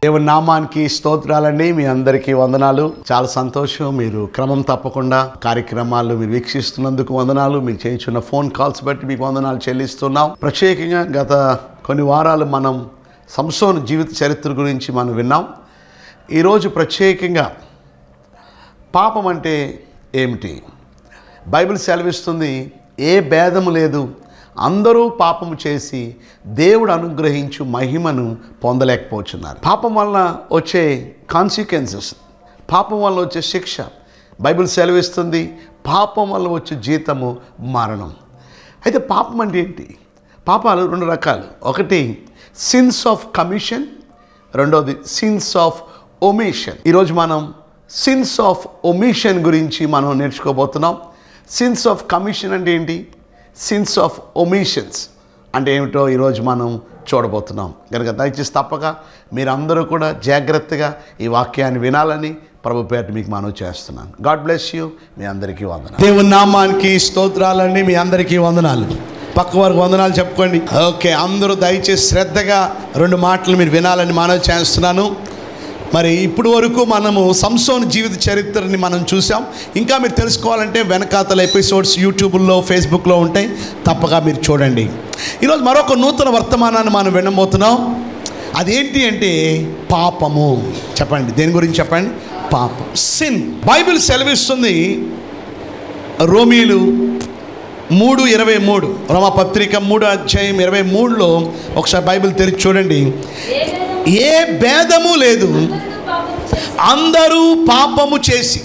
దేవుని నామానికి స్తోత్రాలండి మీ అందరికీ వందనాలు చాలా సంతోషం మీరు క్రమం తప్పకుండా కార్యక్రమాలు మీరు వీక్షిస్తున్నందుకు వందనాలు మీరు చేయించున్న ఫోన్ కాల్స్ బట్టి మీకు వందనాలు చెల్లిస్తున్నాం ప్రత్యేకంగా గత కొన్ని వారాలు మనం సంసోన్ జీవిత చరిత్ర గురించి మనం విన్నాం ఈరోజు ప్రత్యేకంగా పాపం అంటే ఏమిటి బైబిల్ సెలవిస్తుంది ఏ భేదము లేదు అందరూ పాపము చేసి దేవుడు అనుగ్రహించు మహిమను పొందలేకపోతున్నారు పాపం వల్ల వచ్చే కాన్సిక్వెన్సెస్ పాపం వల్ల వచ్చే శిక్ష బైబిల్ సెలవిస్తుంది పాపం వల్ల వచ్చే జీతము మరణం అయితే పాపం అంటే ఏంటి పాపాలు రెండు రకాలు ఒకటి సిన్స్ ఆఫ్ కమిషన్ రెండోది సిన్స్ ఆఫ్ ఒమిషన్ ఈరోజు మనం సిన్స్ ఆఫ్ ఒమిషన్ గురించి మనం నేర్చుకోబోతున్నాం సిన్స్ ఆఫ్ కమిషన్ అంటే ఏంటి సిన్స్ ఆఫ్ ఒమిషన్స్ అంటే ఏమిటో ఈరోజు మనం చూడబోతున్నాం కనుక దయచేసి తప్పక మీరందరూ కూడా జాగ్రత్తగా ఈ వాక్యాన్ని వినాలని ప్రభు పేట మీకు మనవి చేస్తున్నాను గాడ్ బ్లెస్ యూ మీ అందరికీ వందనాలు దేవుని నామానికి స్తోత్రాలండి మీ అందరికీ వందనాలు పక్క వారికి వందనాలు చెప్పుకోండి ఓకే అందరూ దయచేసి శ్రద్ధగా రెండు మాటలు మీరు వినాలని మనవి చేస్తున్నాను మరి ఇప్పుడు వరకు మనము సంసోన్ జీవిత చరిత్రని మనం చూసాం ఇంకా మీరు తెలుసుకోవాలంటే వెనకాతల ఎపిసోడ్స్ యూట్యూబ్లో ఫేస్బుక్లో ఉంటాయి తప్పగా మీరు చూడండి ఈరోజు మరొక నూతన వర్తమానాన్ని మనం వినబోతున్నాం అదేంటి అంటే పాపము చెప్పండి దేని గురించి చెప్పండి పాపం సిన్ బైబిల్ సెలవిస్తుంది రోమీలు మూడు ఇరవై మూడు రోమపత్రిక మూడు అధ్యాయం ఇరవై మూడులో ఒకసారి బైబిల్ తెరిచి చూడండి ఏ భేదము లేదు అందరూ పాపము చేసి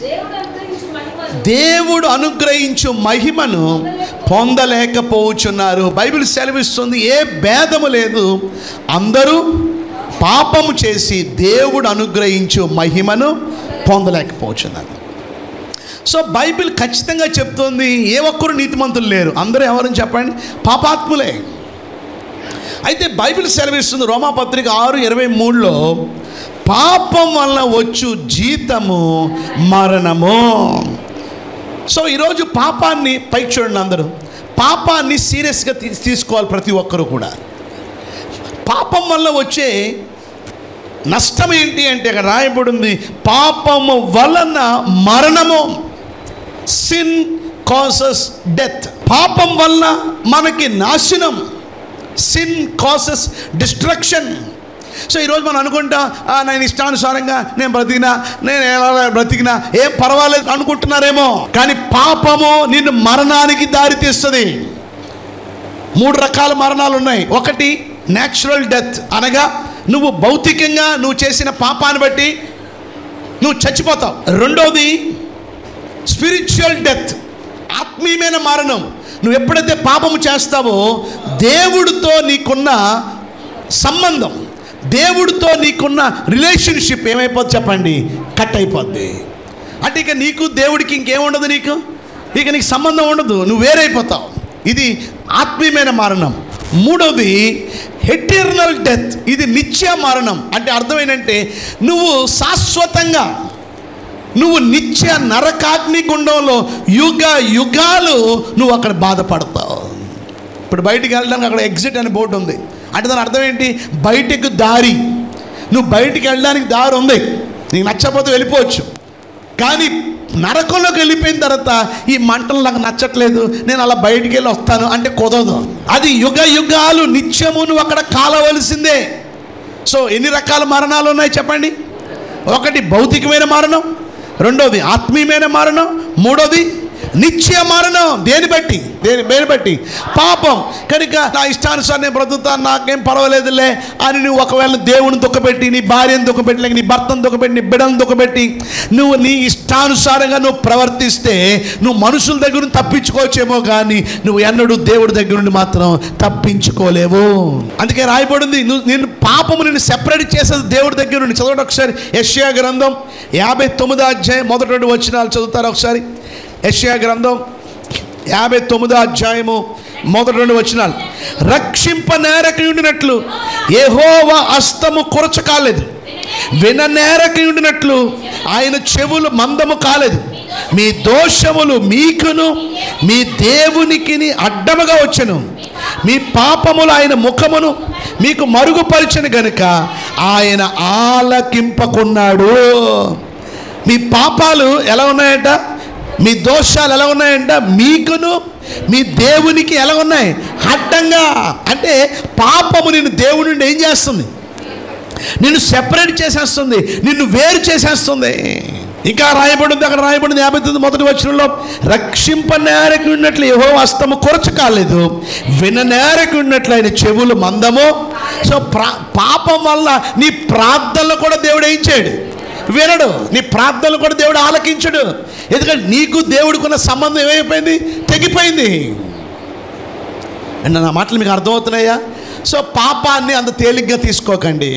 దేవుడు అనుగ్రహించు మహిమను పొందలేకపోచున్నారు బైబిల్ సెలవిస్తుంది ఏ భేదము లేదు అందరూ పాపము చేసి దేవుడు అనుగ్రహించు మహిమను పొందలేకపోతున్నారు సో బైబిల్ ఖచ్చితంగా చెప్తుంది ఏ ఒక్కరు నీతిమంతులు లేరు అందరూ ఎవరని చెప్పండి పాపాత్ములే అయితే బైబిల్ సెలవిస్తుంది రోమాపత్రిక ఆరు ఇరవై మూడులో పాపం వల్ల వచ్చు జీతము మరణము సో ఈరోజు పాపాన్ని పైకి చూడండి అందరూ పాపాన్ని సీరియస్గా తీ- తీసుకోవాలి ప్రతి ఒక్కరు కూడా పాపం వల్ల వచ్చే నష్టం ఏంటి అంటే అక్కడ రాయబడింది పాపము వలన మరణము సిన్ కాసెస్ డెత్ పాపం వల్ల మనకి నాశనం సిన్ కాసెస్ డిస్ట్రక్షన్ సో ఈరోజు మనం అనుకుంటా "ఆ, నేను ఇష్టానుసారంగా నేను బ్రతికినా నేను ఎలా బ్రతికినా ఏం పర్వాలేదు అనుకుంటున్నారేమో కానీ పాపము నిన్ను మరణానికి దారి తీస్తుంది మూడు రకాల మరణాలు ఉన్నాయి ఒకటి న్యాచురల్ డెత్ అనగా నువ్వు భౌతికంగా నువ్వు చేసిన పాపాన్ని బట్టి నువ్వు చచ్చిపోతావు రెండోది స్పిరిచువల్ డెత్ ఆత్మీయమైన మరణం నువ్వు ఎప్పుడైతే పాపము చేస్తావో దేవుడితో నీకున్న సంబంధం దేవుడితో నీకున్న రిలేషన్షిప్ ఏమైపోద్ది చెప్పండి కట్ అయిపోద్ది అంటే ఇక నీకు దేవుడికి ఇంకేముండదు నీకు ఇక నీకు సంబంధం ఉండదు నువ్వు వేరైపోతావు ఇది ఆత్మీయమైన మరణం మూడవది హెటర్నల్ డెత్ ఇది నిత్య మరణం అంటే అర్థం ఏంటంటే నువ్వు శాశ్వతంగా నువ్వు నిత్య నరకాగ్ని గుండంలో యుగ యుగాలు నువ్వు అక్కడ బాధపడతావు ఇప్పుడు బయటికి వెళ్ళడానికి అక్కడ ఎగ్జిట్ అనే బోర్డు ఉంది అంటే దాని అర్థం ఏంటి బయటకు దారి నువ్వు బయటికి వెళ్ళడానికి దారి ఉంది నీకు నచ్చకపోతే వెళ్ళిపోవచ్చు కానీ నరకంలోకి వెళ్ళిపోయిన తర్వాత ఈ మంటలు నాకు నచ్చట్లేదు నేను అలా బయటికి వెళ్ళి వస్తాను అంటే కుదరదు అది యుగ యుగాలు నిత్యము నువ్వు అక్కడ కాలవలసిందే సో ఎన్ని రకాల మరణాలు ఉన్నాయి చెప్పండి ఒకటి భౌతికమైన మరణం రెండోది ఆత్మీయమైన మరణం మూడోది నిత్య మరణం దేని బట్టి దేని దేని బట్టి పాపం కనుక నా ఇష్టానుసారం నేను బ్రతుకుతాను నాకేం పర్వాలేదులే అని నువ్వు ఒకవేళ దేవుని దుఃఖపెట్టి నీ భార్యను దుఃఖపెట్టి లేక నీ భర్తను దుఃఖపెట్టి నీ బిడ్డను దుఃఖపెట్టి నువ్వు నీ ఇష్టానుసారంగా నువ్వు ప్రవర్తిస్తే నువ్వు మనుషుల దగ్గర నుండి తప్పించుకోవచ్చేమో కానీ నువ్వు ఎన్నడూ దేవుడి దగ్గర నుండి మాత్రం తప్పించుకోలేవు అందుకే రాయబడింది నువ్వు నేను పాపము నిన్ను సెపరేట్ చేసేది దేవుడి దగ్గర నుండి చదవండి ఒకసారి యష్యా గ్రంథం యాభై తొమ్మిదో అధ్యాయం మొదటి రెండు వచ్చినాలు చదువుతారు ఒకసారి యష్యా గ్రంథం యాభై తొమ్మిదో అధ్యాయము మొదటి రెండు వచ్చినాలు రక్షింప నేరకి ఉండినట్లు ఏహోవ అస్తము కొరచ కాలేదు విననేరకి ఉండినట్లు ఆయన చెవులు మందము కాలేదు మీ దోషములు మీకును మీ దేవునికి అడ్డముగా వచ్చెను మీ పాపములు ఆయన ముఖమును మీకు మరుగుపరిచను గనుక ఆయన ఆలకింపకున్నాడు మీ పాపాలు ఎలా ఉన్నాయంట మీ దోషాలు ఎలా ఉన్నాయంట మీకును మీ దేవునికి ఎలా ఉన్నాయి అడ్డంగా అంటే పాపము నిన్ను దేవుడి నుండి ఏం చేస్తుంది నిన్ను సెపరేట్ చేసేస్తుంది నిన్ను వేరు చేసేస్తుంది ఇంకా రాయబడింది అక్కడ రాయబడింది యాభై తొమ్మిది మొదటి వచనంలో రక్షింప నేరకు ఉన్నట్లు ఏహో హస్తము కొరచ కాలేదు విన నేరకు ఉన్నట్లు ఆయన చెవులు మందము సో ప్రా పాపం వల్ల నీ ప్రార్థనలు కూడా దేవుడు ఏం చేయడు వినడు నీ ప్రార్థనలు కూడా దేవుడు ఆలకించడు ఎందుకంటే నీకు దేవుడికున్న సంబంధం ఏమైపోయింది తెగిపోయింది అండ్ నా మాటలు మీకు అర్థమవుతున్నాయా సో పాపాన్ని అంత తేలిగ్గా తీసుకోకండి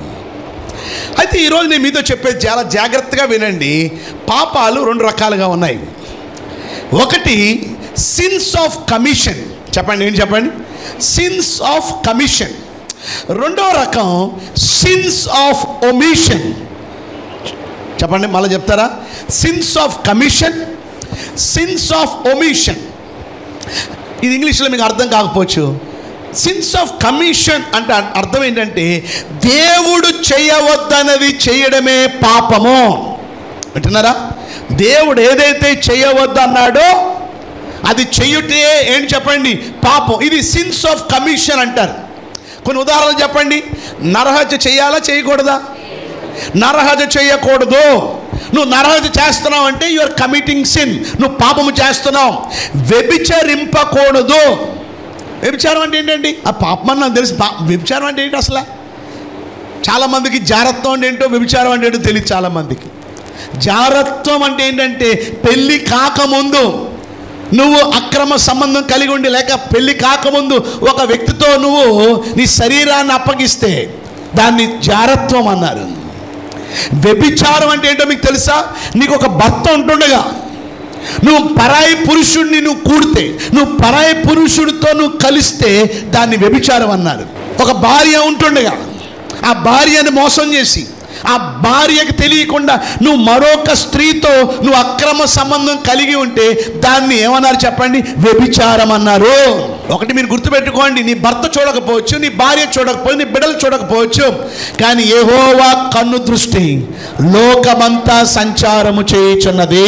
అయితే ఈరోజు నేను మీతో చెప్పేది చాలా జాగ్రత్తగా వినండి పాపాలు రెండు రకాలుగా ఉన్నాయి ఒకటి సిన్స్ ఆఫ్ కమిషన్ చెప్పండి ఏంటి చెప్పండి సిన్స్ ఆఫ్ కమిషన్ రెండో రకం సిన్స్ ఆఫ్ ఒమిషన్ చెప్పండి మళ్ళీ చెప్తారా sins of commission sins of omission ఇది ఇంగ్లీష్లో మీకు అర్థం కాకపోవచ్చు సిన్స్ ఆఫ్ కమిషన్ అంటే అర్- అర్థం ఏంటంటే దేవుడు చేయవద్దన్నది చేయడమే పాపము వింటున్నారా దేవుడు ఏదైతే చేయవద్దన్నాడో అది చెయ్యుటే ఏంటి చెప్పండి పాపం ఇది సిన్స్ ఆఫ్ కమిషన్ అంటారు కొన్ని ఉదాహరణలు చెప్పండి నరహత్య చేయాలా చేయకూడదా నరహత్య చేయకూడదు నువ్వు నరహత్య చేస్తున్నావు అంటే యు ఆర్ కమిటింగ్ సిన్ నువ్వు పాపము చేస్తున్నావు వ్యభిచరింపకూడదు వ్యభిచారం అంటే ఏంటండి ఆ పాపం అని నాకు తెలుసు పా- వ్యభిచారం అంటే ఏంటి అసలు చాలామందికి జారత్వం అంటే ఏంటో వ్యభిచారం అంటే ఏంటో తెలియదు చాలామందికి జారత్వం అంటే ఏంటంటే పెళ్ళి కాకముందు నువ్వు అక్రమ సంబంధం కలిగి ఉండి లేక పెళ్ళి కాకముందు ఒక వ్యక్తితో నువ్వు నీ శరీరాన్ని అప్పగిస్తే దాన్ని జారత్వం అన్నారు వ్యభిచారం అంటే ఏంటో మీకు తెలుసా నీకు ఒక భర్త ఉంటుండగా నువ్వు పరాయి పురుషుడిని నువ్వు కూడితే నువ్వు పరాయి పురుషుడితో నువ్వు కలిస్తే దాన్ని వ్యభిచారం అన్నారు ఒక భార్య ఉంటుండగా ఆ భార్యను మోసం చేసి ఆ భార్యకు తెలియకుండా నువ్వు మరొక స్త్రీతో నువ్వు అక్రమ సంబంధం కలిగి ఉంటే దాన్ని ఏమన్నారు చెప్పండి వ్యభిచారం అన్నారు ఒకటి మీరు గుర్తుపెట్టుకోండి నీ భర్త చూడకపోవచ్చు నీ భార్య చూడకపోవచ్చు నీ బిడ్డలు చూడకపోవచ్చు కానీ ఏహోవా కన్ను దృష్టి లోకమంతా సంచారము చేయుచున్నది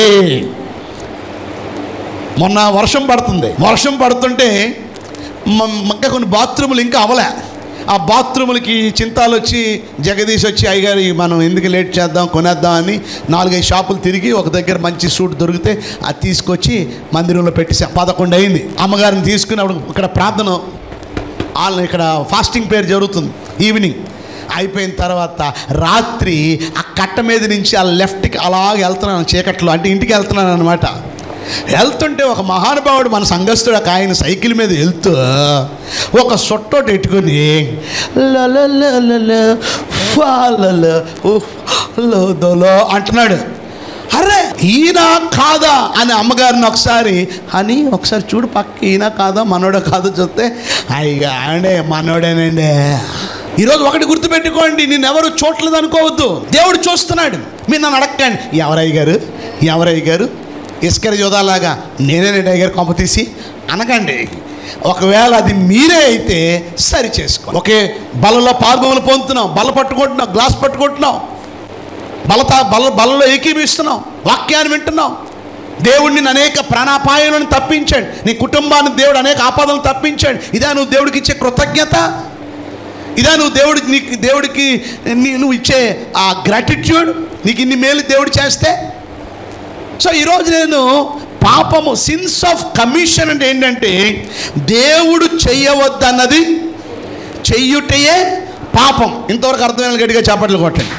మొన్న వర్షం పడుతుంది వర్షం పడుతుంటే మ- ఇంకా కొన్ని బాత్రూములు ఇంకా అవలే ఆ బాత్రూములకి చింతాలు వచ్చి జగదీష్ వచ్చి అయ్యగారు ఇవి మనం ఎందుకు లేట్ చేద్దాం కొనేద్దాం అని నాలుగైదు షాపులు తిరిగి ఒక దగ్గర మంచి సూట్ దొరికితే అది తీసుకొచ్చి మందిరంలో పెట్టేసా పదకొండు అయింది అమ్మగారిని తీసుకుని అప్పుడు ఇక్కడ ప్రార్థన వాళ్ళ ఇక్కడ ఫాస్టింగ్ పేరు జరుగుతుంది ఈవినింగ్ అయిపోయిన తర్వాత రాత్రి ఆ కట్ట మీద నుంచి ఆ లెఫ్ట్కి అలాగ వెళ్తున్నాను చీకట్లో అంటే ఇంటికి వెళ్తున్నాను అనమాట వెళ్తుంటే ఒక మహానుభావుడు మన సంఘస్థుడు ఒక ఆయన సైకిల్ మీద వెళ్తూ ఒక సొట్టోటి ఎట్టుకొని లలలలల, ఫాలల, ఉఫ్, లోదలో అంటున్నాడు అరే ఈయన కాదా అని అమ్మగారిని ఒకసారి అని ఒకసారి చూడు పక్క ఈయన కాదా మనోడో కాదో చూస్తే అయ్యగా అండే మనోడేనండి ఈరోజు ఒకటి గుర్తుపెట్టుకోండి నేను ఎవరు చూడలేదు అనుకోవద్దు దేవుడు చూస్తున్నాడు మీరు నన్ను అడగండి ఎవరయ్య గారు ఎవరయ్య గారు ఇస్కర యోధాలాగా నేనేనండి అయ్య గారు కొంప తీసి అనకండి ఒకవేళ అది మీరే అయితే సరి చేసుకో ఒకే బలలో పాల్గొమలు పొందుతున్నాం బల పట్టుకుంటున్నాం గ్లాస్ పట్టుకుంటున్నాం బలత బల బలలో ఏకీభిస్తున్నాం వాక్యాన్ని వింటున్నాం దేవుడిని నిన్ను అనేక ప్రాణాపాయాలను తప్పించాడు నీ కుటుంబాన్ని దేవుడు అనేక ఆపదలను తప్పించాడు ఇదా నువ్వు దేవుడికి ఇచ్చే కృతజ్ఞత ఇదా నువ్వు దేవుడికి నీకు దేవుడికి నీ- నువ్వు ఇచ్చే ఆ గ్రాటిట్యూడ్ నీకు ఇన్ని మేలు దేవుడు చేస్తే సో ఈరోజు నేను పాపము సిన్స్ ఆఫ్ కమిషన్ అంటే ఏంటంటే దేవుడు చెయ్యవద్దన్నది చెయ్యుటయే పాపం ఇంతవరకు అర్థమైన గట్టిగా చేపట్లు కొట్టండి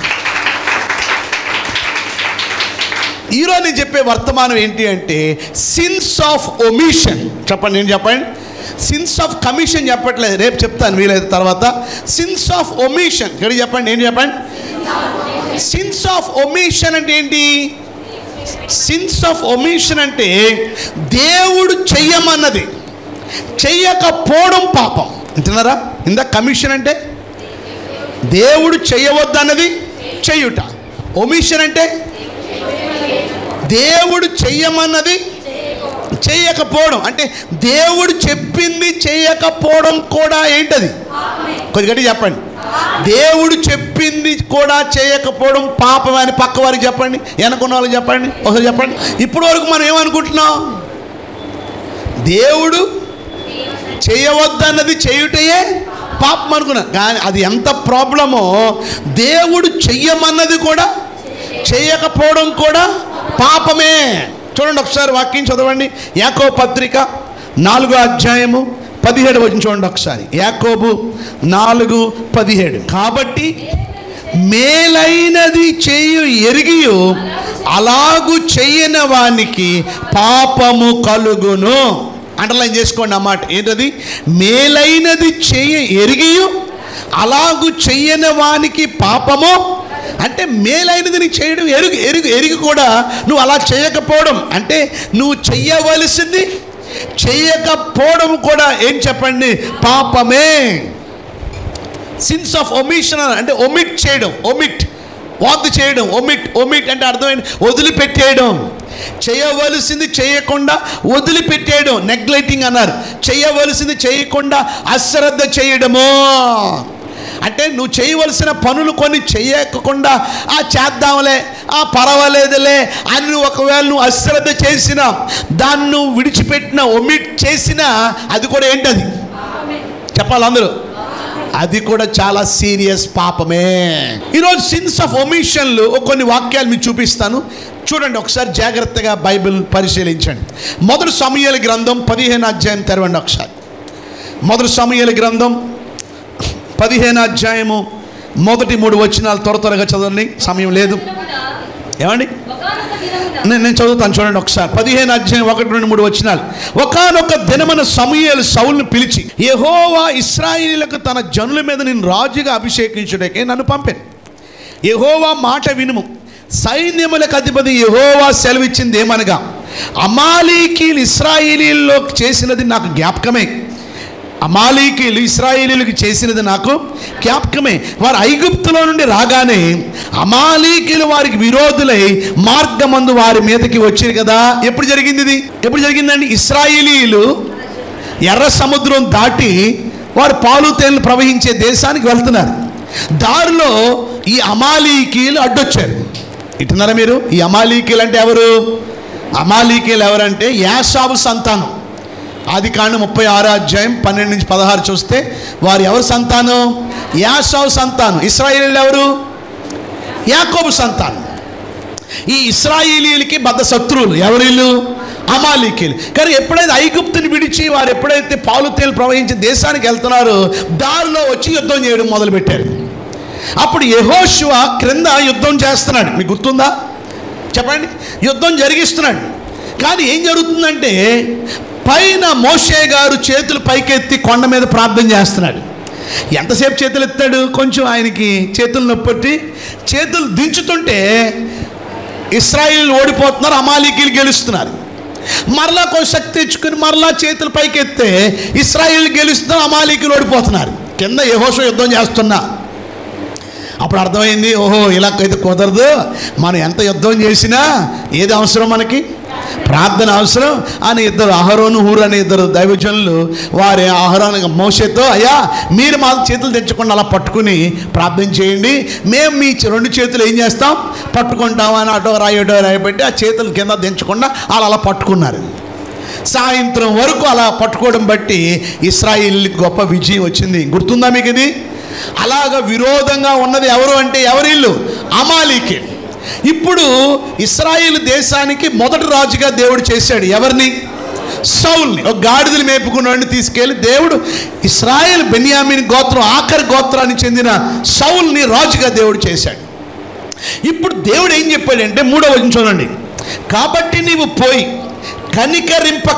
ఈరోజు నేను చెప్పే వర్తమానం ఏంటి అంటే సిన్స్ ఆఫ్ ఒమిషన్ చెప్పండి నేను చెప్పండి సిన్స్ ఆఫ్ కమిషన్ చెప్పట్లేదు రేపు చెప్తాను వీలైతే తర్వాత సిన్స్ ఆఫ్ ఒమిషన్ ఇక్కడ చెప్పండి నేను చెప్పండి సిన్స్ ఆఫ్ ఒమిషన్ అంటే ఏంటి సిన్స్ ఆఫ్ ఒమిషన్ అంటే దేవుడు చెయ్యమన్నది చెయ్యకపోవడం పాపం అంటున్నారా ఇందా కమిషన్ అంటే దేవుడు చెయ్యవద్దన్నది చెయ్యుట ఒమిషన్ అంటే దేవుడు చెయ్యమన్నది చేయకపోవడం అంటే దేవుడు చెప్పింది చేయకపోవడం కూడా ఏంటది కొద్ది గట్టి చెప్పండి దేవుడు చెప్పింది కూడా చేయకపోవడం పాపం అని పక్క వారికి చెప్పండి వెనకున్న వాళ్ళకి చెప్పండి ఒకసారి చెప్పండి ఇప్పటి వరకు మనం ఏమనుకుంటున్నాం దేవుడు చేయవద్దన్నది చేయుటయే పాపం అనుకున్నా కానీ అది ఎంత ప్రాబ్లమో దేవుడు చెయ్యమన్నది కూడా చేయకపోవడం కూడా పాపమే చూడండి ఒకసారి వాక్యం చదవండి యాకో పత్రిక నాలుగో అధ్యాయము పదిహేడు వచ్చిన చూడండి ఒకసారి యాకోబు నాలుగు పదిహేడు కాబట్టి మేలైనది చేయు ఎరిగియు అలాగు చెయ్యని వానికి పాపము కలుగును అండర్లైన్ చేసుకోండి అన్నమాట ఏంటది మేలైనది చెయ్య ఎరిగియు అలాగు చెయ్యని వానికి పాపము అంటే మేలైనది నీకు చేయడం ఎరుగు ఎరుగు ఎరిగి కూడా నువ్వు అలా చేయకపోవడం అంటే నువ్వు చెయ్యవలసింది చేయకపోవడం కూడా ఏం చెప్పండి పాపమే సిన్స్ ఆఫ్ ఒమిషన్ అంటే ఒమిట్ చేయడం ఒమిట్ వాంతి చేయడం ఒమిట్ ఒమిట్ అంటే అర్థమైంది వదిలిపెట్టేయడం చేయవలసింది చేయకుండా వదిలిపెట్టేయడం నెగ్లెక్టింగ్ అన్నారు చేయవలసింది చేయకుండా అశ్రద్ధ చేయడము అంటే నువ్వు చేయవలసిన పనులు కొన్ని చేయకుండా ఆ చేద్దాంలే ఆ పర్వాలేదులే అని నువ్వు ఒకవేళ నువ్వు అశ్రద్ధ చేసినా దాన్ని నువ్వు విడిచిపెట్టిన ఒమిట్ చేసినా అది కూడా ఏంటది చెప్పాలి అందరూ అది కూడా చాలా సీరియస్ పాపమే ఈరోజు సిన్స్ ఆఫ్ ఒమిషన్లు కొన్ని వాక్యాలు మీకు చూపిస్తాను చూడండి ఒకసారి జాగ్రత్తగా బైబిల్ పరిశీలించండి మొదటి సమయాల గ్రంథం పదిహేను అధ్యాయం తెరవండి ఒకసారి మొదటి సమయాల గ్రంథం పదిహేను అధ్యాయము మొదటి మూడు వచనాలు త్వర త్వరగా చదవండి సమయం లేదు ఏమండి నేను నేను చదువుతాను చూడండి ఒకసారి పదిహేను అధ్యాయం ఒకటి రెండు మూడు వచ్చినాలు ఒకనొక దినమన సమూయేలు సౌల్ని పిలిచి యెహోవా ఇస్రాయిలీలకు తన జనుల మీద నేను రాజుగా అభిషేకించుటకే నన్ను పంపాను యెహోవా మాట వినుము సైన్యములకు అధిపతి యెహోవా సెలవిచ్చింది ఏమనగా అమాలీకీలు ఇస్రాయిలీల్లో చేసినది నాకు జ్ఞాపకమే అమాలీకీలు ఇస్రాయేలీలకు చేసినది నాకు జ్ఞాపకమే వారు ఐగుప్తులో నుండి రాగానే అమాలీకీలు వారికి విరోధులై మార్గమందు వారి మీదకి వచ్చారు కదా ఎప్పుడు జరిగింది ఇది ఎప్పుడు జరిగిందండి ఇస్రాయేలీలు ఎర్ర సముద్రం దాటి వారు పాలు తేనెలు ప్రవహించే దేశానికి వెళ్తున్నారు దారిలో ఈ అమాలీకీలు అడ్డొచ్చారు ఇటున్నారా మీరు ఈ అమాలీకీలు అంటే ఎవరు అమాలీకీలు ఎవరంటే యాసాబు సంతానం ఆది కాండ ముప్పై ఆరో అధ్యాయం పన్నెండు నుంచి పదహారు చూస్తే వారు ఎవరు సంతానం యాసావు సంతానం ఇస్రాయేలీలు ఎవరు యాకోబు సంతానం ఈ ఇస్రాయేలీలకి బద్ద శత్రువులు ఎవరిల్లు అమాలీకీలు కానీ ఎప్పుడైతే ఐగుప్తుని విడిచి వారు ఎప్పుడైతే పాలు తేలు ప్రవహించి దేశానికి వెళ్తున్నారో దారిలో వచ్చి యుద్ధం చేయడం మొదలుపెట్టారు అప్పుడు యెహోషువ క్రింద యుద్ధం చేస్తున్నాడు మీకు గుర్తుందా చెప్పండి యుద్ధం జరిగిస్తున్నాడు కానీ ఏం జరుగుతుందంటే పైన మోషే గారు చేతులు పైకెత్తి కొండ మీద ప్రార్థన చేస్తున్నాడు ఎంతసేపు చేతులు ఎత్తాడు కొంచెం ఆయనకి చేతులు నొప్పి చేతులు దించుతుంటే ఇస్రాయిల్ ఓడిపోతున్నారు అమాలీకీలు గెలుస్తున్నారు మరలా కొంచెం శక్తి తెచ్చుకుని మరలా చేతులు పైకెత్తే ఇస్రాయిల్ గెలుస్తున్నారు అమాలీకీలు ఓడిపోతున్నారు కింద యహోష యుద్ధం చేస్తున్నా అప్పుడు అర్థమైంది ఓహో ఇలా అయితే కుదరదు మనం ఎంత యుద్ధం చేసినా ఏది అవసరం మనకి ప్రార్థన అవసరం అని ఇద్దరు అహరోను హూరు అనే ఇద్దరు దైవజనులు వారి ఆహారానికి మోసేతో అయ్యా మీరు మా చేతులు తెచ్చకుండా అలా పట్టుకుని ప్రార్థన చేయండి మేము మీ చే- రెండు చేతులు ఏం చేస్తాం పట్టుకుంటాం అని అటో రాయి ఇటో రాయి పెట్టి ఆ చేతులు కింద దించకుండా వాళ్ళు అలా పట్టుకున్నారు సాయంత్రం వరకు అలా పట్టుకోవడం బట్టి ఇస్రాయిల్ గొప్ప విజయం వచ్చింది గుర్తుందా మీకు ఇది అలాగ విరోధంగా ఉన్నది ఎవరు అంటే ఎవరిల్లు అమాలీకి ఇప్పుడు ఇస్రాయిల్ దేశానికి మొదటి రాజుగా దేవుడు చేశాడు ఎవరిని సౌల్ని ఒక గాడిదలు మేపుకున్నవాడిని తీసుకెళ్ళి దేవుడు ఇస్రాయేల్ బెన్యామిన్ గోత్రం ఆఖరి గోత్రానికి చెందిన సౌల్ని రాజుగా దేవుడు చేశాడు ఇప్పుడు దేవుడు ఏం చెప్పాడంటే మూడో వచనం చూడండి కాబట్టి నీవు పోయి కనికరింపక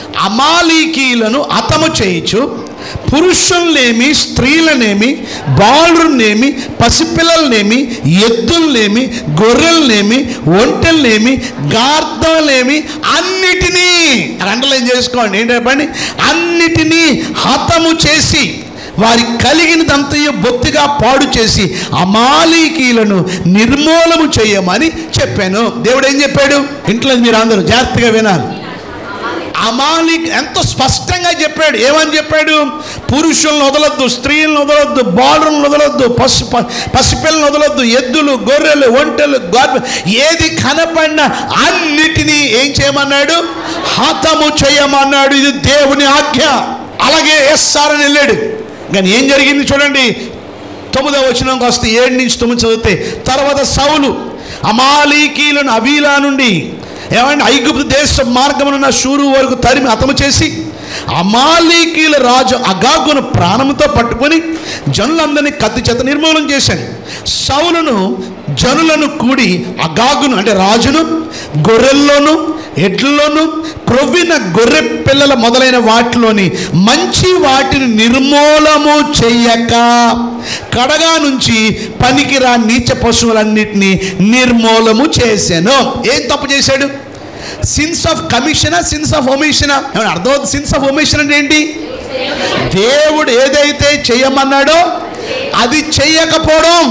అమాలీకీలను అతము చేయించు పురుషుల్నేమి స్త్రీలనేమి బాలునేమి పసిపిల్లలనేమి ఎద్దులనేమి గొర్రెలనేమి ఒంటెలనేమి గార్ధంలేమి అన్నిటినీ అండర్లైన్ చేసుకోండి ఏంటి చెప్పండి అన్నిటినీ హతము చేసి వారి కలిగినదంతయు బొత్తిగా పాడు చేసి అమాలీకీలను నిర్మూలము చేయమని చెప్పాను దేవుడు ఏం చెప్పాడు ఇంట్లో మీరు అందరూ జాగ్రత్తగా వినాలి అమాలి ఎంతో స్పష్టంగా చెప్పాడు ఏమని చెప్పాడు పురుషులను వదలొద్దు స్త్రీలను వదలొద్దు బాలులను వదలొద్దు పసి ప- పసిపిల్లను వదలొద్దు ఎద్దులు గొర్రెలు ఒంటెలు గర్భ ఏది కనపడినా అన్నిటినీ ఏం చేయమన్నాడు హతము చేయమన్నాడు ఇది దేవుని ఆజ్ఞ అలాగే ఎస్ఆర్ అని వెళ్ళాడు కానీ ఏం జరిగింది చూడండి తొమ్మిదవ వచనంకి వస్తే ఏడు నుంచి తొమ్మిది చదివితే తర్వాత సౌలు అమాలీకీలను అవీలా నుండి ఏమంటే ఐగుప్తు దేశ మార్గమునున్న షూరు వరకు తరిమి హతము చేసి అమాలీకీల రాజు అగాగును ప్రాణంతో పట్టుకొని జనులందరినీ కత్తి చేత నిర్మూలన చేశాడు సౌలును జనులను కూడి అగాగును అంటే రాజును గొర్రెల్లోను ఎడ్లలోను క్రొవ్విన గొర్రె పిల్లల మొదలైన వాటిలోని మంచి వాటిని నిర్మూలము చెయ్యక కడగా నుంచి పనికిరా నీచ పశువులన్నిటినీ నిర్మూలము చేశాను ఏం తప్పు చేశాడు సిన్స్ ఆఫ్ కమిషనా సిన్స్ ఆఫ్ ఒమిషనా ఏమైనా అర్థమవుతుంది సిన్స్ ఆఫ్ ఒమిషన్ అంటే ఏంటి దేవుడు ఏదైతే చేయమన్నాడో అది చెయ్యకపోవడం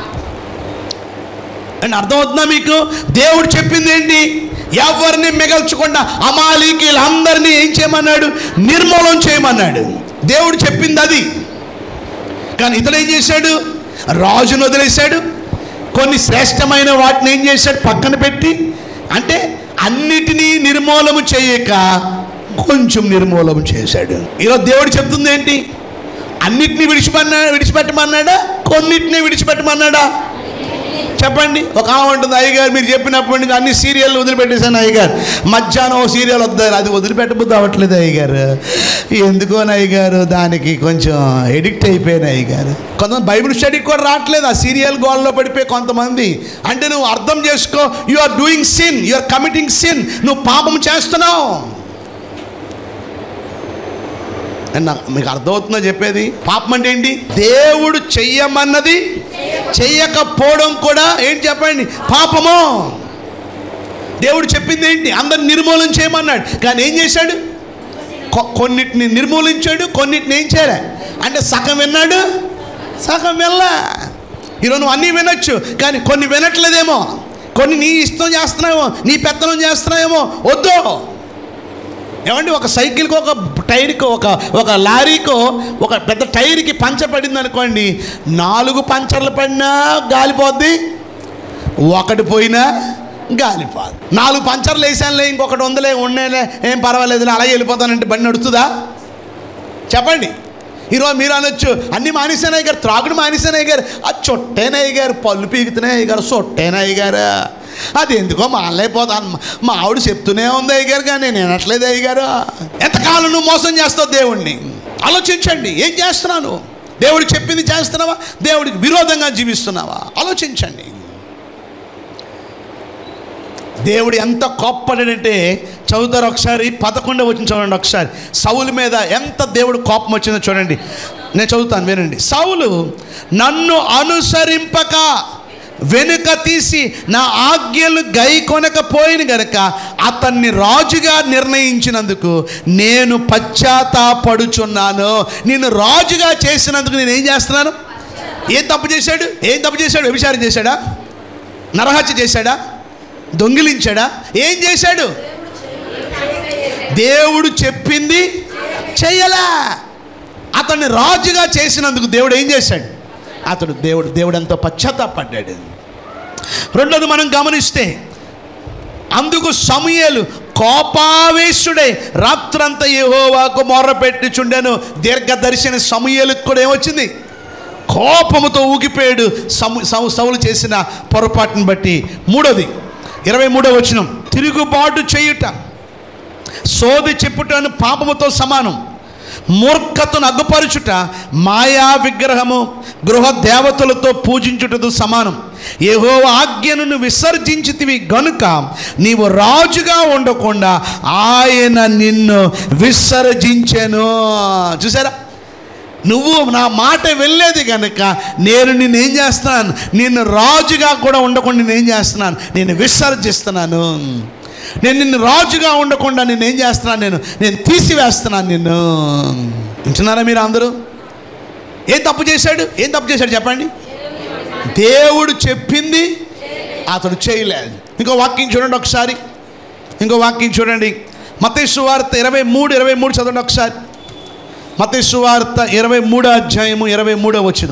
అని అర్థమవుతుందా మీకు దేవుడు చెప్పింది ఏంటి ఎవరిని మిగల్చకుండా అమాలీకీలు అందరినీ ఏం చేయమన్నాడు నిర్మూలన చేయమన్నాడు దేవుడు చెప్పింది అది కానీ ఇతడు ఏం చేశాడు రాజును వదిలేశాడు కొన్ని శ్రేష్టమైన వాటిని ఏం చేశాడు పక్కన పెట్టి అంటే అన్నిటినీ నిర్మూలము చేయక కొంచెం నిర్మూలము చేశాడు ఈరోజు దేవుడు చెప్తుంది ఏంటి అన్నిటినీ విడిచిపెన్నా విడిచిపెట్టమన్నాడా కొన్నిటిని విడిచిపెట్టమన్నాడా చెప్పండి ఒక ఆమె ఉంటుంది అయ్యగారు మీరు చెప్పినప్పటి నుంచి అన్ని సీరియల్ వదిలిపెట్టేశాను అయ్యగారు మధ్యాహ్నం ఓ సీరియల్ వద్దారు అది వదిలిపెట్టబుద్ది అవ్వట్లేదు అయ్యగారు ఎందుకో అయ్యగారు దానికి కొంచెం ఎడిక్ట్ అయిపోయాను అయ్యగారు కొంతమంది బైబిల్ స్టడీకి కూడా రావట్లేదు ఆ సీరియల్ గోల్లో పడిపోయి కొంతమంది అంటే నువ్వు అర్థం చేసుకో you are doing sin you are committing sin నువ్వు పాపం చేస్తున్నావు అని నాకు మీకు అర్థమవుతుందో చెప్పేది పాపం అంటే ఏంటి దేవుడు చెయ్యమన్నది చెయ్యకపోవడం కూడా ఏంటి చెప్పండి పాపము దేవుడు చెప్పింది ఏంటి అందరు నిర్మూలన చేయమన్నాడు కానీ ఏం చేశాడు కొ- కొన్నిటిని నిర్మూలించాడు కొన్నిటిని ఏం చేయలే అంటే సగం విన్నాడు సగం వెళ్ళా ఈరోజు నువ్వు అన్నీ వినొచ్చు కానీ కొన్ని వినట్లేదేమో కొన్ని నీ ఇష్టం చేస్తున్నావేమో నీ పెత్తనం చేస్తున్నావేమో వద్దు ఏమండి ఒక సైకిల్కి ఒక టైర్కి ఒక ఒక లారీకో ఒక పెద్ద టైర్కి పంచ పడింది అనుకోండి నాలుగు పంచర్లు పడినా గాలిపోద్ది ఒకటి పోయినా గాలిపోదు నాలుగు పంచర్లు వేసానులే ఇంకొకటి ఉందిలే ఉండేలే ఏం పర్వాలేదులే అలాగే వెళ్ళిపోతానంటే బండి నడుస్తుందా చెప్పండి ఈరోజు మీరు అనొచ్చు అన్ని మానేసానయ్య గారు త్రాగుడు మానేసానయ్య గారు అది చొట్టేనయ్య గారు పళ్ళు పీకుతున్నాయి గారు సొట్టేనయ్య గారు అది ఎందుకో మానలేకపోతాను మా ఆవిడ చెప్తూనే ఉంది అయ్య గారు కానీ నేను అనట్లేదు అయ్య గారు ఎంతకాలం నువ్వు మోసం చేస్తావు దేవుణ్ణి ఆలోచించండి ఏం చేస్తున్నాను దేవుడు చెప్పింది చేస్తున్నావా దేవుడికి విరోధంగా జీవిస్తున్నావా ఆలోచించండి దేవుడు ఎంత కోప్పడాడంటే చదువుతారు ఒకసారి పదకొండవ వచ్చిన చూడండి ఒకసారి సౌలు మీద ఎంత దేవుడు కోపం వచ్చిందో చూడండి నేను చదువుతాను వినండి సౌలు నన్ను అనుసరింపక వెనుక తీసి నా ఆజ్ఞలు గై కొనకపోయిన గనక అతన్ని రాజుగా నిర్ణయించినందుకు నేను పశ్చాత్తాపడుచున్నాను నిన్ను రాజుగా చేసినందుకు నేను ఏం చేస్తున్నాను ఏం తప్పు చేశాడు ఏం తప్పు చేశాడు వ్యభిచారం చేశాడా నరహత్య చేశాడా దొంగిలించాడా ఏం చేశాడు దేవుడు చెప్పింది చెయ్యలా అతన్ని రాజుగా చేసినందుకు దేవుడు ఏం చేశాడు అతడు దేవుడు దేవుడు ఎంతో పశ్చాత్తాపడ్డాడు రెండోది మనం గమనిస్తే అందుకు సమూయేలు కోపావేశుడై రాత్రంతా యెహోవాకు మొర్రపెట్టుచుండెను దీర్ఘదర్శిని సమూయేలుకు కూడా ఏమొచ్చింది కోపముతో ఊగిపోయాడు సము సౌ- సౌలు చేసిన పొరపాటును బట్టి మూడోది ఇరవై మూడో వచనం తిరుగుబాటు చేయుట సోది చెప్పుటను పాపముతో సమానం మూర్ఖతను అగ్గుపరుచుట మాయా విగ్రహము గృహ దేవతలతో పూజించుటతో సమానం ఏహో ఆజ్ఞను నువ్వు విసర్జించితివి గనుక నీవు రాజుగా ఉండకుండా ఆయన నిన్ను విసర్జించెను చూసారా నువ్వు నా మాట వెళ్ళేది కనుక నేను నిన్ను ఏం చేస్తున్నాను నిన్ను రాజుగా కూడా ఉండకుండా నేను ఏం చేస్తున్నాను నేను విసర్జిస్తున్నాను నేను నిన్ను రాజుగా ఉండకుండా నేను ఏం చేస్తున్నాను నేను నేను తీసివేస్తున్నాను నిన్ను వింటున్నారా మీరు అందరూ ఏం తప్పు చేశాడు ఏం తప్పు చేశాడు చెప్పండి దేవుడు చెప్పింది అతడు చేయలేదు ఇంకో వాక్యం చూడండి ఒకసారి ఇంకో వాక్యం చూడండి మతేసు వార్త ఇరవై మూడు ఇరవై మూడు చదవండి ఒకసారి మతేసు వార్త ఇరవై మూడో అధ్యాయము ఇరవై మూడో వచ్చిన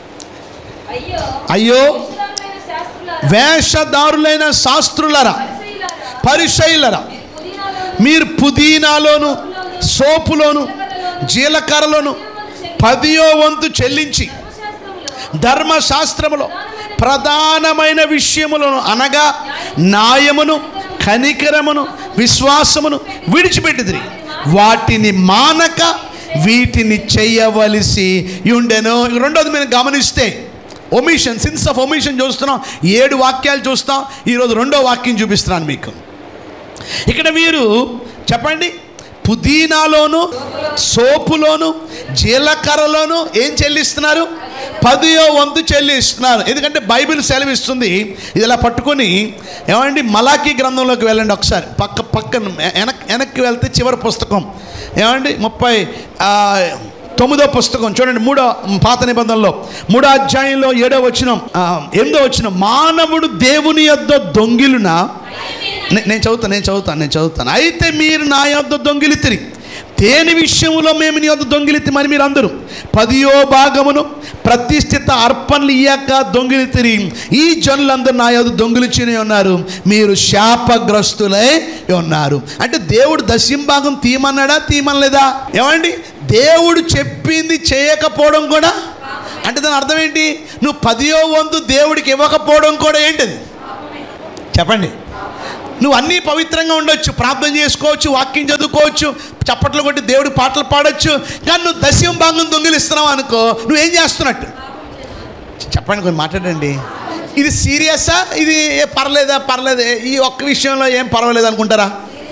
అయ్యో అయ్యో విశ్రాంతమైన శాస్త్రులారా, వేషధారులైన శాస్త్రులరా పరిసయ్యులారా, పరిశైలరా మీరు పుదీనాలోను, మీరు పుదీనాలోను సోపులోను జీలకర్రలోను పదియో వంతు చెల్లించి ధర్మశాస్త్రములో ధర్మశాస్త్రములో ప్రధానమైన విషయములను అనగా న్యాయమును కనికరమును విశ్వాసమును విడిచిపెట్టిదిరి వాటిని మానక వీటిని చెయ్యవలసి ఉండెను రెండోది మేము గమనిస్తే ఒమిషన్ సిన్స్ ఆఫ్ ఒమిషన్ చూస్తున్నాం ఏడు వాక్యాలు చూస్తాం ఈరోజు రెండో వాక్యం చూపిస్తున్నాను మీకు ఇక్కడ మీరు చెప్పండి పుదీనాలోను సోపులోను జీలకర్రలోను ఏం చెల్లిస్తున్నారు పదియో వంతు చెల్లిస్తున్నారు ఎందుకంటే బైబిల్ సెలవిస్తుంది ఇది ఇలా పట్టుకొని ఏమండి మలాఖీ గ్రంథంలోకి వెళ్ళండి ఒకసారి పక్క పక్కన వెనక్ వెనక్కి వెళ్తే చివరి పుస్తకం ఏమండి ముప్పై ఆ, తొమ్మిదో పుస్తకం చూడండి మూడో పాత నిబంధనలో మూడో అధ్యాయంలో ఏడో వచ్చిన ఎనిమిదో వచ్చిన మానవుడు దేవుని యొద్ద దొంగిలున నే- నేను చదువుతాను నేను చదువుతాను నేను చదువుతాను అయితే మీరు నా యొద్ద దొంగిలితిరి దేని విషయంలో మేము నీ యొద్ద దొంగిలితిమని మీరు అందరూ పదియో భాగమును ప్రతిష్ఠిత అర్పణలు ఇయ్యాక దొంగిలితిరి ఈ జనులందరూ నా యొద్ద దొంగిలిచిని ఉన్నారు మీరు శాపగ్రస్తులై ఉన్నారు అంటే దేవుడు దశింభాగం తీయమన్నాడా తీయమనలేదా ఏమండి దేవుడు చెప్పింది చేయకపోవడం కూడా అంటే దాని అర్థం ఏంటి నువ్వు పదియో వంతు దేవుడికి ఇవ్వకపోవడం కూడా ఏంటిది చెప్పండి నువ్వు అన్నీ పవిత్రంగా ఉండొచ్చు ప్రార్థన చేసుకోవచ్చు వాక్యం చదువుకోవచ్చు చప్పట్లు కొట్టి దేవుడి పాటలు పాడొచ్చు కానీ నువ్వు దశం భాగం దొంగిలిస్తున్నావు అనుకో నువ్వేం చేస్తున్నట్టు చెప్పండి కొంచెం మాట్లాడండి ఇది సీరియసా ఇది ఏ పర్లేదా పర్లేదు ఈ ఒక్క విషయంలో ఏం పర్వాలేదు అనుకుంటారా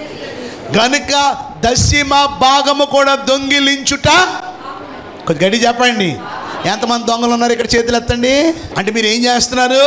గనుక దశమ భాగము కూడా దొంగిలించుట కొద్ది గడి చెప్పండి ఎంతమంది దొంగలు ఉన్నారు ఇక్కడ చేతులు ఎత్తండి అంటే మీరు ఏం చేస్తున్నారు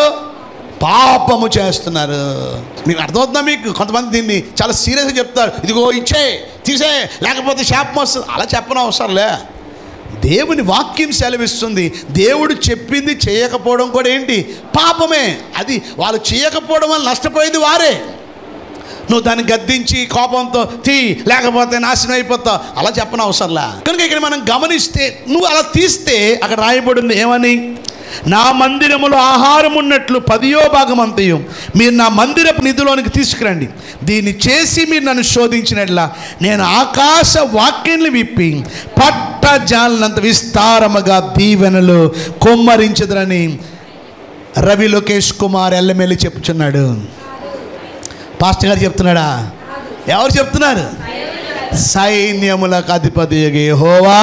పాపము చేస్తున్నారు మీకు అర్థమవుతుందా మీకు కొంతమంది దీన్ని చాలా సీరియస్గా చెప్తారు ఇదిగో ఇచ్చే తీసే లేకపోతే శాపం వస్తుంది అలా చెప్పడం అవసరంలే దేవుని వాక్యం సెలవిస్తుంది దేవుడు చెప్పింది చేయకపోవడం కూడా ఏంటి పాపమే అది వాళ్ళు చేయకపోవడం వల్ల నష్టపోయేది వారే నువ్వు దాన్ని గద్దించి కోపంతో తీ లేకపోతే నాశనం అయిపోతావు అలా చెప్పని అవసరంలా కనుక ఇక్కడ మనం గమనిస్తే నువ్వు అలా తీస్తే అక్కడ రాయబడింది ఏమని నా మందిరములో ఆహారం ఉన్నట్లు పదియో భాగం అంతయు మీరు నా మందిరపు నిధిలోనికి తీసుకురండి దీన్ని చేసి మీరు నన్ను శోధించినట్లా నేను ఆకాశ వాక్యాన్ని విప్పి పట్ట జాలనంత విస్తారముగా దీవెనలు కొమ్మరించదురని రవి లోకేష్ కుమార్ ఎల్లమెల్లి చెప్పుచున్నాడు పాస్టర్ గారు చెప్తున్నాడా ఎవరు చెప్తున్నారు సైన్యములకు అధిపతి హోవా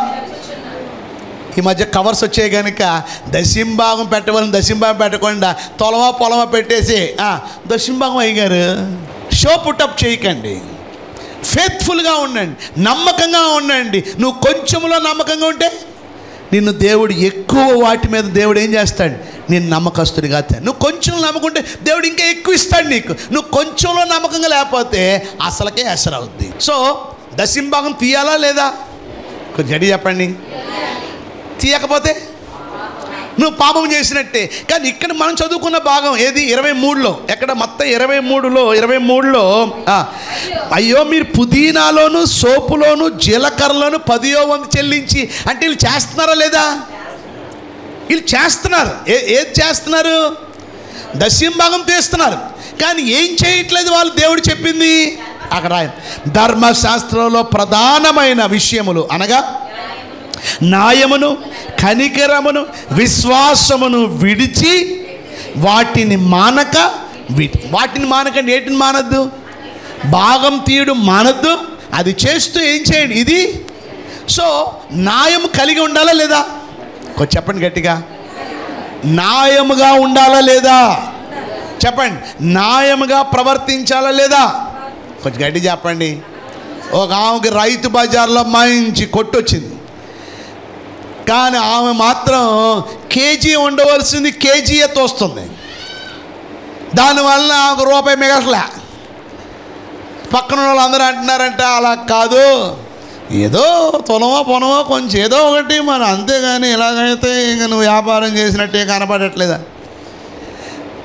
ఈ మధ్య కవర్స్ వచ్చాయి కనుక దశింభాగం పెట్టవాలని దశింభాగం పెట్టకుండా తొలమా పొలమా పెట్టేసి "ఆ, దశింభాగం అయ్యారు షో పుట్టప్ చేయకండి ఫేత్ఫుల్గా ఉండండి నమ్మకంగా ఉండండి నువ్వు కొంచెంలో నమ్మకంగా ఉంటే నిన్ను దేవుడు ఎక్కువ వాటి మీద దేవుడు ఏం చేస్తాడు నేను నమ్మకస్తుడిగా తే- నువ్వు కొంచెం నమ్మకుంటే దేవుడు ఇంకా ఎక్కువ ఇస్తాడు నీకు నువ్వు కొంచెంలో నమ్మకంగా లేకపోతే అసలకే ఎసరవుద్ది సో దశింభాగం తీయాలా లేదా కొంచెం గడి చెప్పండి తీయకపోతే నువ్వు పాపం చేసినట్టే కానీ ఇక్కడ మనం చదువుకున్న భాగం ఏది ఇరవై మూడులో ఎక్కడ మొత్తం ఇరవై మూడులో ఇరవై మూడులో ఆ, అయ్యో మీరు పుదీనాలోను సోపులోను జీలకర్రలోను పదియో వంతు చెల్లించి అంటే వీళ్ళు చేస్తున్నారా లేదా వీళ్ళు చేస్తున్నారు ఏ ఏది చేస్తున్నారు దశింభాగం తీస్తున్నారు కానీ ఏం చేయట్లేదు వాళ్ళు దేవుడు చెప్పింది అక్కడ రాయ ధర్మశాస్త్రంలో ప్రధానమైన విషయములు అనగా న్యాయమును కనికరమును విశ్వాసమును విడిచి వాటిని మానక వీటి వాటిని మానకండి ఏటిని మానద్దు భాగం తీయడం మానద్దు అది చేస్తూ ఏం చేయండి ఇది సో న్యాయం కలిగి ఉండాలా లేదా కొంచెం చెప్పండి గట్టిగా న్యాయముగా ఉండాలా లేదా చెప్పండి న్యాయముగా ప్రవర్తించాలా లేదా కొంచెం గట్టి చెప్పండి ఒక ఆమెకి రైతు బజార్లో మంచి కొట్టు వచ్చింది కానీ ఆమె మాత్రం కేజీ ఉండవలసింది కేజీ తోస్తుంది దానివల్ల ఒక రూపాయి మిగలట్లే పక్కన వాళ్ళు అందరూ అంటున్నారంట అలా కాదు ఏదో తులమో పొనమో కొంచెం ఏదో ఒకటి మరి అంతేగాని ఇలాగైతే ఇంక నువ్వు వ్యాపారం చేసినట్టే కనపడట్లేదా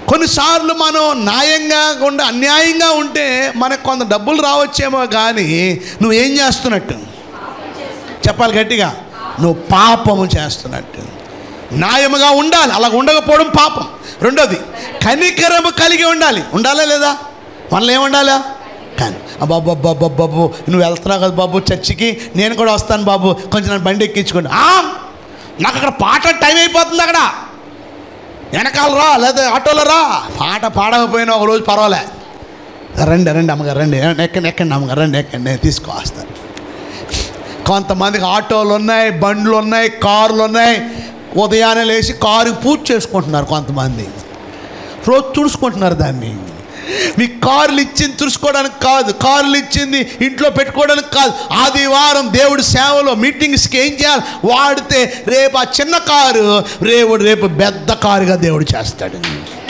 కొన్నిసార్లు మనం న్యాయంగా ఉండ అన్యాయంగా ఉంటే మనకు కొంత డబ్బులు రావచ్చేమో కానీ నువ్వేం చేస్తున్నట్టు చెప్పాలి గట్టిగా నువ్వు పాపము చేస్తున్నట్టు న్యాయముగా ఉండాలి అలా ఉండకపోవడం పాపం రెండోది కనికరము కలిగి ఉండాలి ఉండాలా లేదా మనలో ఏముండాలా కానీ బాబు బాబు బాబు నువ్వు వెళ్తున్నావు కదా బాబు చర్చికి నేను కూడా వస్తాను బాబు కొంచెం నన్ను బండి ఎక్కించుకోండి "ఆ, నాకు అక్కడ పాట టైం అయిపోతుంది అక్కడ వెనకాల రా లేదా ఆటోలో రా పాట పాడకపోయినా ఒక రోజు పర్వాలే రండి రండి అమ్మగారు రండి ఎక్కండి ఎక్కండి అమ్మగారు రండి ఎక్కండి నేను తీసుకువస్తాను కొంతమందికి ఆటోలు ఉన్నాయి బండ్లు ఉన్నాయి కార్లు ఉన్నాయి ఉదయాన్నే లేచి కారు పూజ చేసుకుంటున్నారు కొంతమంది రోజు తుడుచుకుంటున్నారు దాన్ని మీ కార్లు ఇచ్చింది తుడుచుకోవడానికి కాదు కార్లు ఇచ్చింది ఇంట్లో పెట్టుకోవడానికి కాదు ఆదివారం దేవుడి సేవలో మీటింగ్స్కి ఏం చేయాలి వాడితే రేపు ఆ చిన్న కారు రేపు రేపు పెద్ద కారుగా దేవుడు చేస్తాడు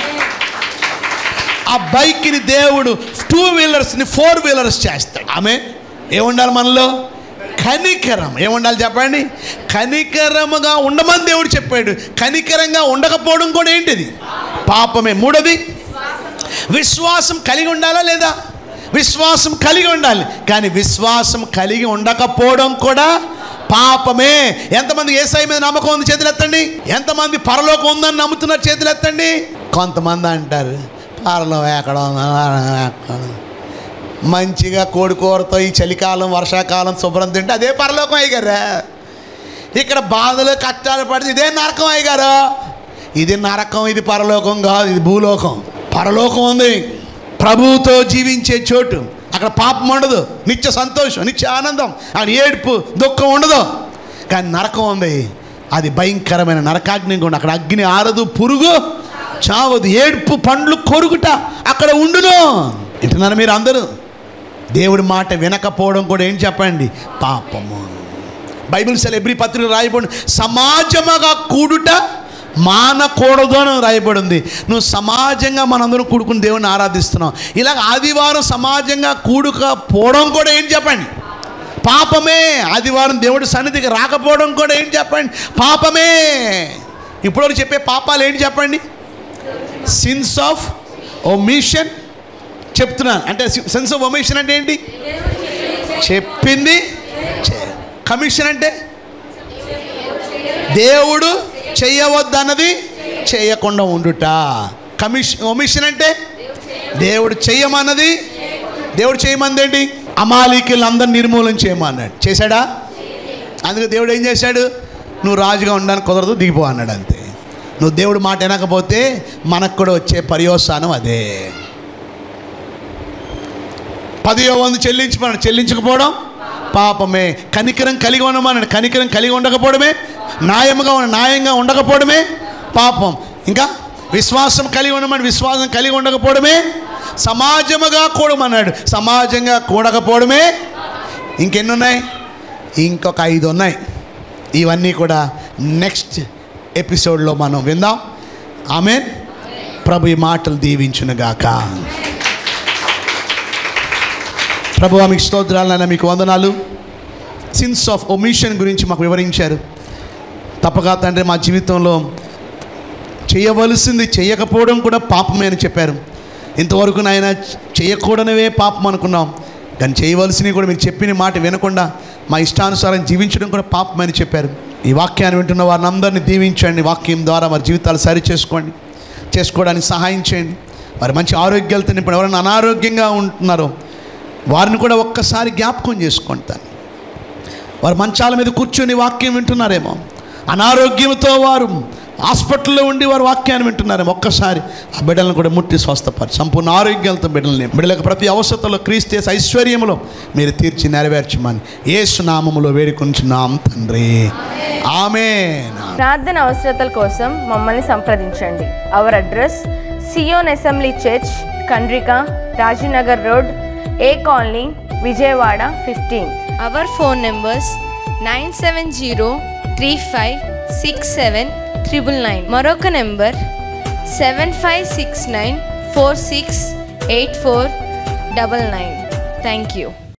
ఆ బైక్ని దేవుడు టూ వీలర్స్ని ఫోర్ వీలర్స్ చేస్తాడు ఆమె ఏముండాలి మనలో కనికరం ఏముండాలి చెప్పండి కనికరముగా ఉండమని దేవుడు చెప్పాడు కనికరంగా ఉండకపోవడం కూడా ఏంటిది పాపమే మూడోది విశ్వాసం కలిగి ఉండాలా లేదా విశ్వాసం కలిగి ఉండాలి కానీ విశ్వాసం కలిగి ఉండకపోవడం కూడా పాపమే ఎంతమంది ఏసై మీద నమ్మకం ఉంది చేతులు ఎత్తండి ఎంతమంది పరలోకం ఉందని నమ్ముతున్నారు చేతులు ఎత్తండి కొంతమంది అంటారు పరలోకం ఎక్కడ ఉందో, ఎక్కడ ఉందో. మంచిగా కోడికూరతో ఈ చలికాలం వర్షాకాలం శుభ్రం తింటే అదే పరలోకం అయ్యారా ఇక్కడ బాధలు కష్టాలు పడితే ఇదే నరకం అయ్యారు ఇది నరకం ఇది పరలోకం కాదు ఇది భూలోకం పరలోకం ఉంది ప్రభువుతో జీవించే చోటు అక్కడ పాపం ఉండదు నిత్య సంతోషం నిత్య ఆనందం అక్కడ ఏడుపు దుఃఖం ఉండదు కానీ నరకం ఉంది అది భయంకరమైన నరకాగ్ని కూడా అక్కడ అగ్ని ఆరదు పురుగు చావదు ఏడుపు పండ్లు కొరుకుట అక్కడ ఉండును వింటున్నారు మీరు అందరూ దేవుడి మాట వినకపోవడం కూడా ఏం చెప్పండి పాపము బైబిల్ సెల్ ఎబ్రి పత్రిక రాయబడి సమాజముగా కూడుట మానకూడదు అని రాయబడి ఉంది నువ్వు సమాజంగా మనందరం కూడుకుని దేవుని ఆరాధిస్తున్నావు ఇలాగ ఆదివారం సమాజంగా కూడుకపోవడం కూడా ఏం చెప్పండి పాపమే ఆదివారం దేవుడి సన్నిధికి రాకపోవడం కూడా ఏం చెప్పండి పాపమే ఇప్పుడు చెప్పే పాపాలు ఏంటి చెప్పండి సిన్స్ ఆఫ్ ఒమిషన్ చెప్తున్నాను అంటే సెన్స్ ఆఫ్ ఒమిషన్ అంటే ఏంటి చెప్పింది చేయ- కమిషన్ అంటే దేవుడు చెయ్యవద్దన్నది చేయకుండా ఉండుట కమిషన్ ఒమిషన్ అంటే దేవుడు చెయ్యమన్నది దేవుడు చేయమన్నది ఏంటి అమాలికలు అందరిని నిర్మూలన చేయమన్నాడు చేశాడా అందుకే దేవుడు ఏం చేశాడు నువ్వు రాజుగా ఉండడానికి కుదరదు దిగిపో అన్నాడు అంతే నువ్వు దేవుడు మాట వినకపోతే మనకు కూడా వచ్చే పర్యవసానం అదే పదియో వంద చెల్లించమన్నాడు చెల్లించకపోవడం పాపమే కనికరం కలిగి ఉండమన్నాడు కనికరం కలిగి ఉండకపోవడమే న్యాయముగా ఉన్న న్యాయంగా ఉండకపోవడమే పాపం ఇంకా విశ్వాసం కలిగి ఉండమని విశ్వాసం కలిగి ఉండకపోవడమే సమాజముగా కూడమన్నాడు సమాజంగా కూడకపోవడమే ఇంకెన్ని ఉన్నాయి ఇంకొక ఐదు ఉన్నాయి ఇవన్నీ కూడా నెక్స్ట్ ఎపిసోడ్లో మనం విందాం ఆమె ప్రభు ఈ మాటలు దీవించునుగాక ప్రభు మీకు స్తోత్రాలైనా మీకు వందనాలు సిన్స్ ఆఫ్ ఒమిషన్ గురించి మాకు వివరించారు తప్పక తండ్రి మా జీవితంలో చేయవలసింది చేయకపోవడం కూడా పాపమే అని చెప్పారు ఇంతవరకు నాయన చేయకూడనివే పాపం అనుకున్నాం కానీ చేయవలసినవి కూడా మీరు చెప్పిన మాట వినకుండా మా ఇష్టానుసారం జీవించడం కూడా పాపమే అని చెప్పారు ఈ వాక్యాన్ని వింటున్న వారిని అందరినీ దీవించండి వాక్యం ద్వారా వారి జీవితాలు సరి చేసుకోండి చేసుకోవడానికి సహాయం చేయండి వారి మంచి ఆరోగ్యాలతో ఇప్పుడు ఎవరైనా అనారోగ్యంగా ఉంటున్నారో వారిని కూడా ఒక్కసారి జ్ఞాపకం చేసుకుంటాను వారు మంచాల మీద కూర్చొని వాక్యం వింటున్నారేమో అనారోగ్యంతో వారు హాస్పిటల్లో ఉండి వారు వాక్యాన్ని వింటున్నారేమో ఒక్కసారి ఆ బిడ్డలను కూడా ముట్టి స్వస్థపరి సంపూర్ణ ఆరోగ్యాలతో బిడ్డలని బిడ్డలకు ప్రతి అవసరతలో క్రీస్తేస్ ఐశ్వర్యములో మీరు తీర్చి నెరవేర్చమని ఏసునామములో వేడుకుంటున్నాం తండ్రి ఆమె ప్రార్థన అవసరతల కోసం మమ్మల్ని సంప్రదించండి our address Zion assembly church Kandrika Rajinagar road A colony Vijayawada fifteen Our phone numbers 970-3567-999 మరొక నెంబర్ seven five six nine four six eight four double nine thank you